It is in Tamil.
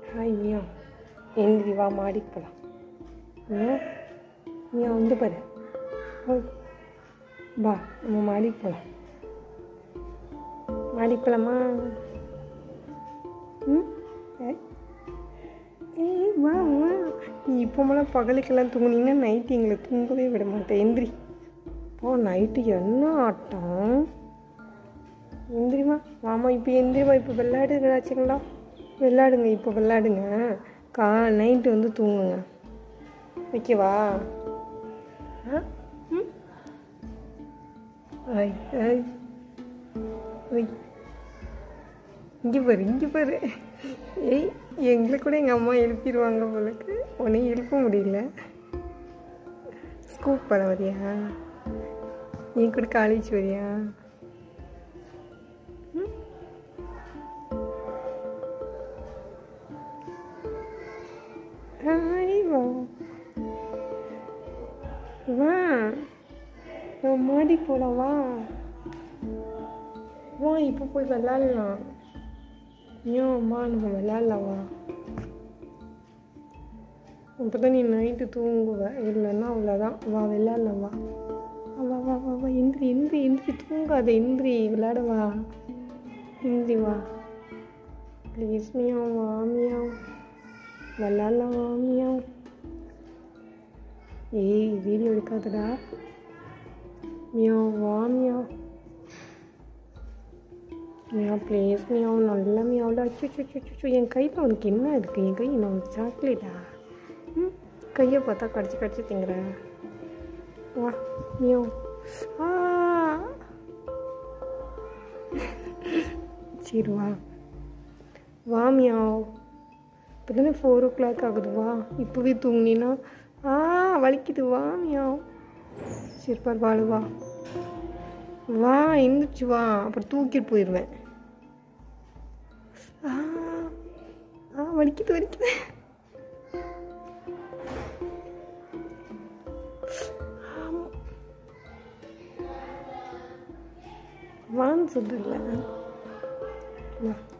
ஹாய் மியா எந்திரி வா மாடிக்கு போகலாம் மியா மியா வந்து பாரு ஓய். வா நம்ம மாடிக்கு போகலாம் மாடிக்கு போகலாமா ம் ஏய். ஏய் வா வா நீ இப்போ மேலாம் பகலுக்கெல்லாம் தூங்குனீங்கன்னா நைட்டு எங்களை தூங்கவே விட மாட்டேன் எந்திரி போ நைட்டு என்ன ஆட்டம் எந்திரிமா வாமா இப்போ எந்திரிமா இப்போ விளையாடுங்களாச்சுங்களா விளையாடுங்க இப்போ விளையாடுங்க கா நைட்டு வந்து தூங்குங்க ஓகேவா ஆ ம் ஐ ஐ ஐ இங்கே பாரு இங்கே பாரு ஏய் எங்களை கூட எங்கள் அம்மா எழுப்பிடுவாங்க போலக்கு உன்னையும் எழுப்ப முடியல ஸ்கூல் போட வரியா என் கூட காலேஜ் வரியா ம்? ஹாய் வா வா நம்ம மாடி போகலாம் வா வா இப்போ போய் விளாட்லாம் ஏன் அம்மா நம்ம விளாட்லாம் வா அப்போ தான் நீ நைட்டு தூங்குவ இல்லைன்னா அவ்வளோதான் வா விளாட்லாம் வா வா வா வா வா எந்திரி எந்திரி எந்திரி தூங்காத எந்திரி விளையாட வா எந்திரி வா ப்ளீஸ் மியா வா மியா விளாட்லாம் வா மியா ஏய் வீடியோ எடுக்காதடா மியா வா மியா மியா ப்ளீஸ் மியா நல்ல மியாவில் அச்சு அச்சு அச்சு என் கையில் உனக்கு என்ன இருக்குது என் கை என்ன உனக்கு சாக்லேட்டா ம் கையை பார்த்தா கடிச்சு கடிச்சு திங்குற வா மியோ ஆ சரி வா வா மியாவ் இப்போ தானே ஃபோர் ஓ கிளாக் ஆகுது வா இப்போவே தூங்குனீன்னா ஆ வலிக்குது வா மியாவ் சரி பரவாயில்ல வா வா எந்திரிச்சு வா அப்புறம் தூக்கிட்டு போயிடுவேன் ஆ ஆ வலிக்குது வலிக்குது வான்னு சொல்கிறல வா